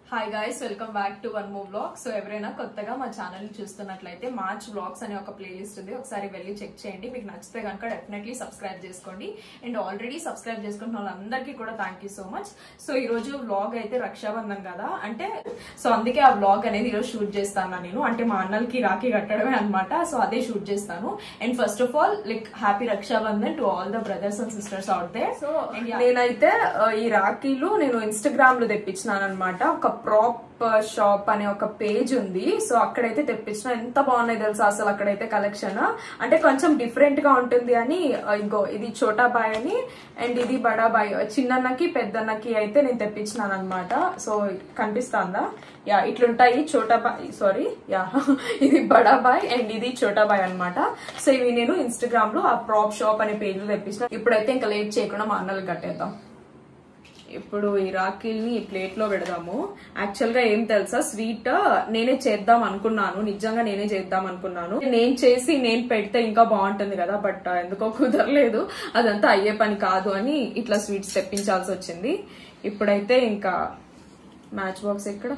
Hi guys welcome back to వన్ మూ blog so ఎవరైనా కొత్తగా మా ఛానల్ చూస్తున్నట్లయితే మార్చ్ బ్లాగ్స్ అనే ఒక ప్లేలిస్ట్ ఉంది ఒకసారి వెళ్ళి చెక్ చేయండి మీకు నచ్చితే కనుక డెఫినెట్లీ సబ్స్క్రైబ్ చేసుకోండి అండ్ ఆల్రెడీ సబ్స్క్రైబ్ చేసుకుంటున్న వాళ్ళందరికీ కూడా thank you so much so ఈ రోజు వ్లాగ్ అయితే రక్షాబంధన్ కదా అంటే సో అందుకే ఆ వ్లాగ్ అనేది ఈరోజు షూట్ చేస్తాను నేను అంటే మా అన్నలకి రాఖీ కట్టడమే అనమాట సో అదే షూట్ చేస్తాను and first of all like happy Rakshabandhan to all the brothers and sisters out there so నేనైతే ఆ, ఈ రాఖీలు నేను ఇన్స్టాగ్రామ్ లో తెప్పించినాను అనమాట ఒక ప్రాప్ షాప్ అనే ఒక పేజ్ ఉంది సో అక్కడైతే తెప్పించిన ఎంత బాగున్నాయి తెలుసా అసలు అక్కడైతే కలెక్షన్ అంటే కొంచెం డిఫరెంట్ గా ఉంటుంది అని ఆ, ఇంకో ఇది చోటా బాయ్ అని అండ్ ఇది బడా బాయ్ చిన్నన్నకి పెద్దన్నకి అయితే నేను తెప్పించినాను అనమాట సో కనిపిస్తుందా యా ఇట్లుంటాయి చోటా బాయ్ సారీ యా ఇది బడా బాయ్ అండ్ ఇది చోటా బాయ్ అనమాట సో ఇవి నేను ఇన్స్టాగ్రామ్ లో ఆ ప్రాప్ షాప్ అనే పేజ్ లో తెప్పించిన ఇప్పుడైతే ఇంకా లేట్ చేయకుండా మా అన్నలు కట్టేద్దాం ఇప్పుడు ఈ రాఖీల్ని ఈ ప్లేట్ లో పెడదాము యాక్చువల్ గా ఏం తెలుసా స్వీట్ నేనే చేద్దాం అనుకున్నాను నిజంగా నేనే చేద్దాం అనుకున్నాను నేను చేసి నేను పెడితే ఇంకా బాగుంటుంది కదా బట్ ఎందుకో కుదరలేదు అదంతా అయ్యే పని కాదు అని ఇట్లా స్వీట్స్ తెప్పించాల్సి వచ్చింది ఇప్పుడైతే ఇంకా మ్యాచ్ బాక్స్ ఎక్కడ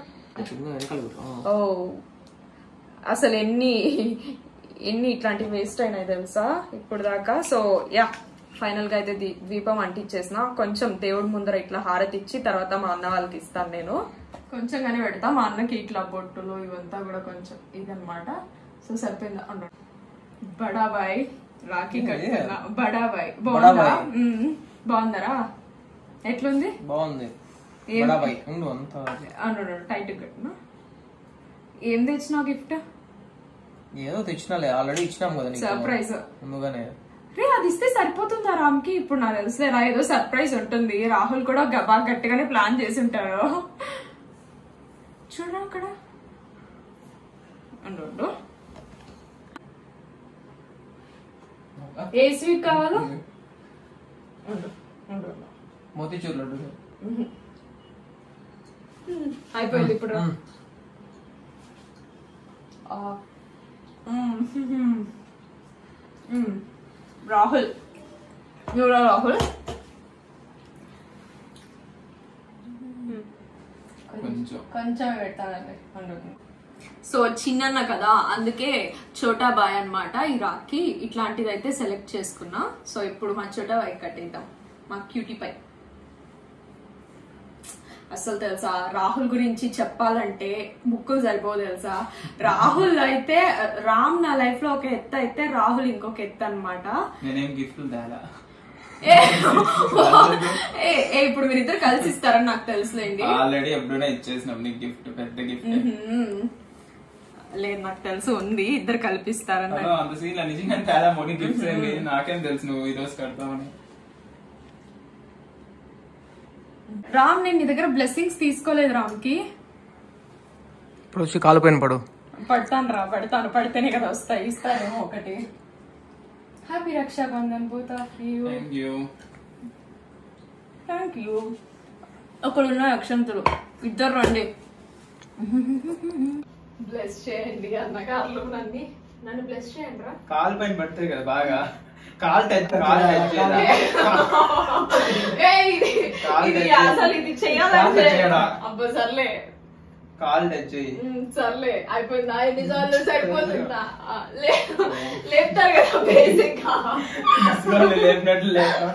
ఓ అసలు ఎన్ని ఎన్ని ఇట్లాంటివి వేస్ట్ అయినాయి తెలుసా ఇప్పుడు దాకా సో యా ఫైనల్ గా అయితే దీ- దీపం అంటించేసిన కొంచెం దేవుడి ముందర ఇట్లా హారతి ఇచ్చి తర్వాత మా అన్న వాళ్ళకి ఇస్తాను నేను కొంచెంగానే పెడతా మా అన్నకి ఇట్లా బొట్టులు ఇవంతా కూడా కొంచెం ఇదన్నమాట సో సరిపోయిందా ఉండండి. బడాబాయ్ రాఖీ కట్టిన బడాబాయ్ బాగుందా బడాబాయ్. మ్మ్. బాగుందరా ఎట్లుంది బాగుంది ఏం- బడాబాయ్ ఉండు అంత అవును టైట్ కట్టిన ఏం తెచ్చినావు గిఫ్ట్ ఏదో తెచ్చినాలే ఆల్రెడీ ఇచ్చినాం కదా నీకు సర్ప్రైజ్ ముందుగానే రే అది ఇస్తే సరిపోతుందా రామ్కి ఇప్పుడు నాకు తెలుసులేరా ఏదో సర్ప్రైజ్ ఉంటుంది రాహుల్ కూడా గ- బాగా గట్టిగానే ప్లాన్ చేసి ఉంటారు చూడరా అక్కడ ఉండు, ఉండు. ఏ స్వీట్ కావాలో ఉండు, ఉండు, ఉండు. మోతీచూర్ లడ్డు అయిపోయింది ఇప్పుడు రా. మ్మ్. ఆ. మ్మ్. మ్మ్. రాహుల్ నువ్వు రాహుల్ కొంచెం కొంచెం పెడతానండి సో చిన్న కదా అందుకే చోటా బాయ్ అన్నమాట ఈ రాఖీ ఇట్లాంటిది అయితే సెలెక్ట్ చేసుకున్నా సో ఇప్పుడు మా చోటా బాయ్ కట్టేద్దాం మా క్యూటీ పై అసలు తెలుసా రాహుల్ గురించి చెప్పాలంటే ముక్కులు సరిపోదు తెలుసా రాహుల్ అయితే రామ్ నా లైఫ్ లో ఒక ఎత్తు అయితే రాహుల్ ఇంకొక ఎత్తు అనమాట నేనేం గిఫ్ట్లు తేలా ఏ ఏ, ఇప్పుడు మీరిద్దరు కలిసి ఇస్తారని నాకు తెలుసులేండి ఆల్రెడీ ఎప్పుడైనా ఇచ్చేసినాం నీకు గిఫ్ట్ పెద్ద గిఫ్ట్ మ్మ్. లేదు నాకు తెలుసు ఉంది ఇద్దరు కల్పిస్తారని నాకు. అంత సీన్ నిజంగా తేలా మొని గిఫ్ట్స్ ఏం లేదు నాకేం తెలుసు నువ్వు ఈ రోజు కడతావని రామ్ నేను నీ దగ్గర బ్లెస్సింగ్స్ తీసుకోలేదు రామ్ కి ఇప్పుడు వచ్చి కాలు పైన పడు పడతాను రా పడతాను పడితేనే కదా వస్తాయి ఇస్తానేమో ఒకటి happy Rakshabandhan both of you thank you thank you అక్కడ ఉన్నాయి అక్షంతులు ఇద్దరు రండి బ్లెస్ చేయండి అన్నగారులు నన్ను నన్ను బ్లెస్ చేయండి రా కాలు పైన పడుతుంది కదా బాగా కాలు టచ్ కాలు టచ్ చేయదా ఏయ్, ఇది కాలు ఇది తెచ్చి- అసలు ఇది కాలు చేయాలంటే తెచ్చేయడా? అబ్బో సర్లే కాలు టచ్ చేయి ఉమ్, సర్లే అయిపోయిందా ఎన్నిసార్లు సరిపోతుందా ఆ, లే- లేపుతారు కదా బేసిక్ లేపినట్లు లేక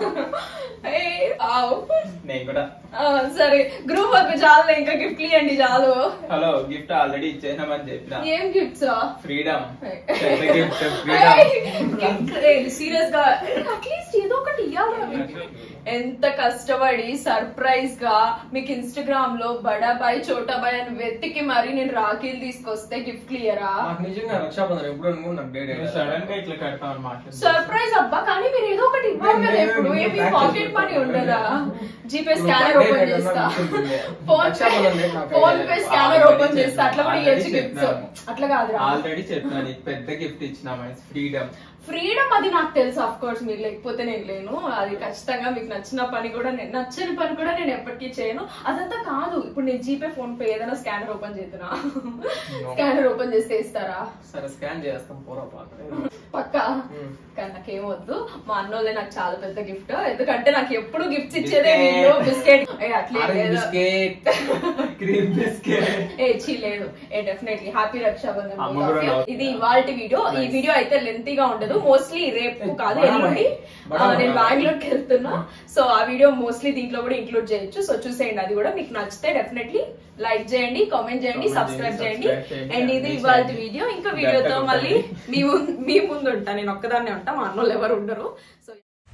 నేను కూడా సరే గ్రూప్ వర్క్ చాలు ఇంకా గిఫ్ట్ ఇవ్వండి చాలు హలో గిఫ్ట్ ఆల్రెడీ ఇచ్చేసామని చెప్పిన ఏం గిఫ్ట్స్ ఫ్రీడమ్ పెద్ద గిఫ్ట్ ఫ్రీడమ్ సీరియస్ గా అట్లీస్ట్ ఏదో ఒకటి ఇవ్వాలి మీకు. ఎంత కష్టపడి సర్ప్రైజ్ గా మీకు ఇన్స్టాగ్రామ్ లో బడా బాయ్ చోటా బాయ్ అని వెతికి మరి నేను రాఖీలు తీసుకొస్తే గిఫ్ట్ ఇయరా నాకు నిజంగా రక్షాబంధన్ ఎప్పుడు అనుకున్నా నాకు డేట్ సడన్ గా ఇట్లా కడతామని మాట్లాడు సర్ప్రైజ్ అబ్బా కానీ మీరు ఏదో ఒకటి ఇవ్వాలి కదా ఎప్పుడు ఏమి పాకెట్ మనీ ఉండదా జీపే స్కానర్ నువ్వు ఓపెన్ birthday చేస్తా అన్నా గుర్తుంటుంది. ఫోన్ పే రక్షాబంధన్ date నాకు PhonePe idea. Scanner Already open చేస్తా అట్లా కూడా చెప్పాను. ఇవ్వచ్చు గిఫ్ట్స్ Already అట్లా కాదురా ఆల్రెడీ చెప్పినా నీకు పెద్ద గిఫ్ట్ ఇచ్చినామని ఫ్రీడమ్ ఫ్రీడమ్ అది నాకు తెలుసు అఫ్ కోర్స్ మీరు లేకపోతే నేను లేను అది ఖచ్చితంగా మీకు నచ్చిన పని కూడా నేను నచ్చని పని కూడా నేను ఎప్పటికీ చేయను అదంతా కాదు ఇప్పుడు నేను జీపే ఫోన్ పే ఏదైనా స్కానర్ ఓపెన్ చేస్తున్నా స్కానర్ ఓపెన్ చేస్తే ఇస్తారా సరే స్కాన్ చేస్తాం పూరా పాత్ర పక్కా Hmm. కానీ కానీ నాకేం వద్దు మా అన్నోళ్ళే నాకు చాలా పెద్ద గిఫ్ట్ ఎందుకంటే నాకు ఎప్పుడు గిఫ్ట్స్ ఇచ్చేదే వీళ్ళు బిస్కెట్ ఏ అట్లే లేదు బిస్కెట్ క్రీమ్ బిస్కెట్ ఏ చీ లేదు ఏ డెఫినెట్లీ హ్యాపీ రక్షాబంధన్ అమ్మ both of కూడా you. love. ఇది ఇవాళ వీడియో ఈ Nice. వీడియో అయితే లెంతీగా ఉండదు మోస్ట్లీ రేపు కాదు బడా ఎల్లుండి బడా ఆ, నేను బడా. బెంగళూరుకి వెళ్తున్నా సో ఆ వీడియో మోస్ట్లీ దీంట్లో కూడా ఇంక్లూడ్ చేయొచ్చు సో చూసేయండి అది కూడా మీకు నచ్చితే డెఫినెట్లీ లైక్ చేయండి కామెంట్ చేయండి Comment సబ్స్క్రైబ్ చేయండి, చేయండి subscribe చేయండి, అండ్ ఇది and ఇవాళ చేయండి. వీడియో ఇంకా గంట వీడియోతో కొట్టండి. మళ్ళీ మీ ముందు మీ ముందు ఉంటా నేను ఒక్కదాన్నే ఉంటా మా అన్నోళ్ళు ఎవరు ఉండరు సో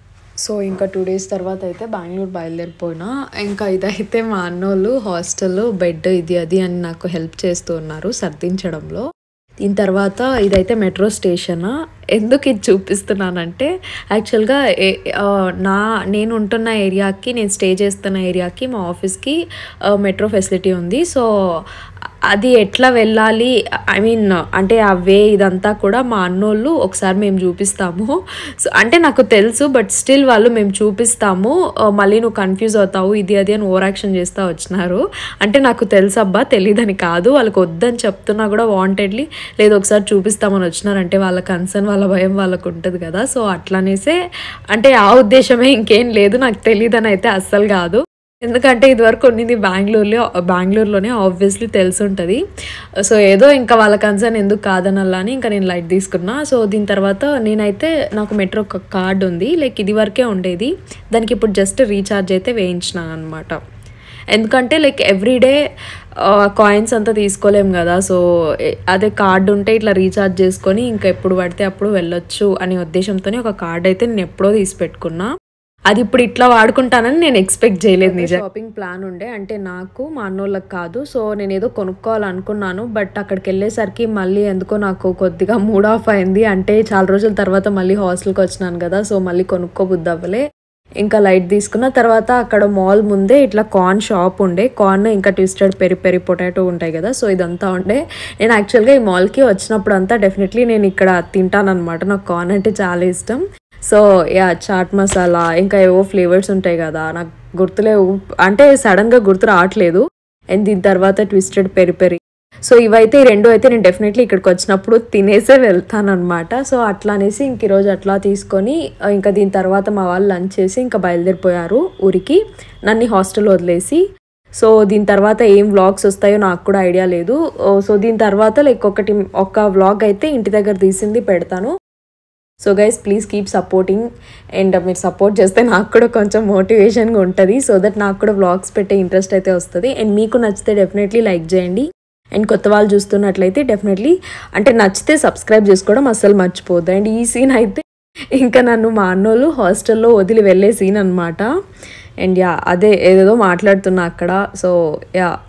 సో ఇంకా టూ డేస్ తర్వాత అయితే బెంగళూరు బయలుదేరిపోయినా ఇంకా ఇదైతే మా అన్నోళ్ళు హాస్టల్లో బెడ్ ఇది అది అని నాకు హెల్ప్ చేస్తూ ఉన్నారు సర్దించడంలో దీని తర్వాత ఇదైతే మెట్రో స్టేషన్ ఎందుకు ఇది చూపిస్తున్నానంటే యాక్చువల్గా ఏ- ఆ, నా నేను ఉంటున్న ఏరియాకి నేను స్టే చేస్తున్న ఏరియాకి మా ఆఫీస్కి మెట్రో ఫెసిలిటీ ఉంది సో అది ఎట్లా వెళ్ళాలి ఐ మీన్ అంటే ఆ వే ఇదంతా కూడా మా అన్నోళ్ళు ఒకసారి మేము చూపిస్తాము సో అంటే నాకు తెలుసు బట్ స్టిల్ వాళ్ళు మేము చూపిస్తాము ఆ, మళ్ళీ నువ్వు కన్ఫ్యూజ్ అవుతావు ఇది అది అని ఓవర్ యాక్షన్ చేస్తూ వచ్చినారు అంటే నాకు తెలుసు అబ్బా తెలియదని కాదు వాళ్ళకి వద్దని చెప్తున్నా కూడా వాంటెడ్లీ లేదు ఒకసారి చూపిస్తామని వచ్చినారంటే వాళ్ళ కన్సర్న్ వాళ్ళ భయం వాళ్ళకు ఉంటుంది కదా సో అట్లనేసే అంటే ఆ ఉద్దేశమే ఇంకేం లేదు నాకు తెలియదని అయితే అస్సలు కాదు ఎందుకంటే ఇదివరకు కొన్నిది బెంగళూరులో బెంగళూరులోనే ఆబ్వియస్లీ తెలిసి ఉంటుంది సో ఏదో ఇంకా వాళ్ళ కన్సర్న్ ఎందుకు కాదనల్లా అని ఇంకా నేను లైట్ తీసుకున్నా సో దీని తర్వాత నేనైతే నాకు మెట్రో కార్డ్ ఉంది లైక్ ఇది వరకే ఉండేది దానికి ఇప్పుడు జస్ట్ రీఛార్జ్ అయితే వేయించినాను అనమాట ఎందుకంటే లైక్ ఎవ్రీడే కాయిన్స్ అంతా తీసుకోలేం కదా సో ఏ- అదే కార్డు ఉంటే ఇట్లా రీఛార్జ్ చేసుకొని ఇంకా ఎప్పుడు పడితే అప్పుడు వెళ్ళొచ్చు అనే ఉద్దేశంతోనే ఒక కార్డ్ అయితే నేను ఎప్పుడో తీసి పెట్టుకున్నా అది ఇప్పుడు ఇట్లా వాడుకుంటానని నేను ఎక్స్పెక్ట్ చేయలేదు నిజం షాపింగ్ ప్లాన్ ఉండే అంటే నాకు మా అన్నోళ్ళకి కాదు సో నేను ఏదో కొనుక్కోవాలనుకున్నాను బట్ అక్కడికి వెళ్ళేసరికి మళ్ళీ ఎందుకో నాకు కొద్దిగా మూడ్ ఆఫ్ అయింది అంటే చాలా రోజుల తర్వాత మళ్ళీ హాస్టల్కి వచ్చినాను కదా సో మళ్ళీ కొనుక్కోబుద్ది అవ్వలే ఇంకా లైట్ తీసుకున్న తర్వాత అక్కడ మాల్ ముందే ఇట్లా కార్న్ షాప్ ఉండే కార్న్ ఇంకా ట్విస్టెడ్ పెరి పెరి పొటాటో ఉంటాయి కదా సో ఇదంతా ఉండే నేను యాక్చువల్గా ఈ మాల్కి వచ్చినప్పుడు అంతా డెఫినెట్లీ నేను ఇక్కడ తింటానన్నమాట నాకు కార్న్ అంటే చాలా ఇష్టం సో యా చాట్ మసాలా ఇంకా ఏవో ఫ్లేవర్స్ ఉంటాయి కదా నాకు గుర్తులేవు అంటే సడన్గా గుర్తు రావట్లేదు అండ్ దీని తర్వాత ట్విస్టెడ్ పెరి పెరి సో ఇవైతే ఈ రెండు అయితే నేను డెఫినెట్లీ ఇక్కడికి వచ్చినప్పుడు తినేసే వెళ్తాను అనమాట సో అట్లా అనేసి ఇంక ఈరోజు అట్లా తీసుకొని ఆ, ఇంకా దీని తర్వాత మా వాళ్ళు లంచ్ చేసి ఇంకా బయలుదేరిపోయారు ఊరికి నన్ను హాస్టల్ వదిలేసి సో దీని తర్వాత ఏం వ్లాగ్స్ వస్తాయో నాకు కూడా ఐడియా లేదు ఓ, సో దీని తర్వాత లైక్ ఒకటి ఒక వ్లాగ్ అయితే ఇంటి దగ్గర తీసింది పెడతాను so guys please keep supporting and మీరు సపోర్ట్ చేస్తే నాకు కూడా కొంచెం మోటివేషన్గా ఉంటుంది సో దట్ నాకు కూడా వ్లాగ్స్ పెట్టే ఇంట్రెస్ట్ అయితే వస్తుంది అండ్ మీకు నచ్చితే డెఫినెట్లీ లైక్ చేయండి అండ్ కొత్త వాళ్ళు చూస్తున్నట్లయితే డెఫినెట్లీ అంటే నచ్చితే సబ్స్క్రైబ్ చేసుకోవడం అస్సలు మర్చిపోద్దు అండ్ ఈ సీన్ అయితే ఇంకా నన్ను మా అన్నోళ్ళు హాస్టల్లో వదిలి వెళ్ళే సీన్ అనమాట అండ్ యా అదే ఏదేదో మాట్లాడుతున్నా అక్కడ సో యా